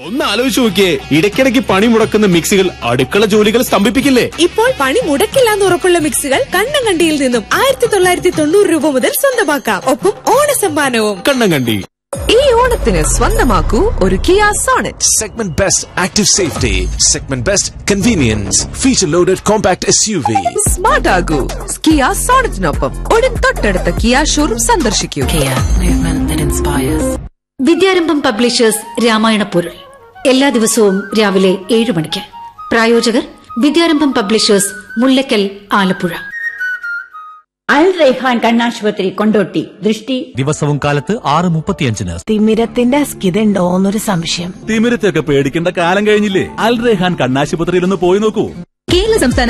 ഒന്ന് ആലോചിച്ച് നോക്കിയേ ഇടയ്ക്കിടയ്ക്ക് പണി മുടക്കുന്ന മിക്സികൾ അടുക്കള ജോലികൾ സ്തംഭിപ്പിക്കില്ലേ ഇപ്പോൾ പണി മുടക്കില്ലാന്ന് ഉറപ്പുള്ള മിക്സികൾ കണ്ണം കണ്ടിയിൽ നിന്നും ആയിരത്തി തൊള്ളായിരത്തി തൊണ്ണൂറ് രൂപ മുതൽ സ്വന്തമാക്കാം ഒപ്പം ഓണസമ്മാനവും കണ്ണം കണ്ടി ഈ ഓണത്തിന് സ്വന്തമാക്കൂ ഒരു Kia Sonet Segment Best Active Safety, Segment Best Convenience, Feature Loaded Compact SUV. Smart ആകൂ കിയ സോണറ്റിനൊപ്പം ഉടൻ തൊട്ടടുത്ത കിയ ഷോറൂം സന്ദർശിക്കൂ വിദ്യാരംഭം പബ്ലിഷേഴ്സ് രാമായണ പൊരുൾ എല്ലാ ദിവസവും രാവിലെ ഏഴ് മണിക്ക് പ്രായോജകർ വിദ്യാരംഭം പബ്ലിഷേഴ്സ് മുല്ലക്കൽ ആലപ്പുഴ അൽ റൈഹാൻ കണ്ണാശുപത്രി കൊണ്ടോട്ടി ദൃഷ്ടി ദിവസവും കാലത്ത് ആറ് മുപ്പത്തിയഞ്ചിന് തിമിരത്തിന്റെ അസ്കിതയുണ്ടോ എന്നൊരു സംശയം തിമിരത്തൊക്കെ പേടിക്കേണ്ട കാലം കഴിഞ്ഞില്ലേ അൽ റെഹാൻ കണ്ണാശുപത്രിയിൽ ഒന്ന് പോയി നോക്കൂ കേരള സംസ്ഥാന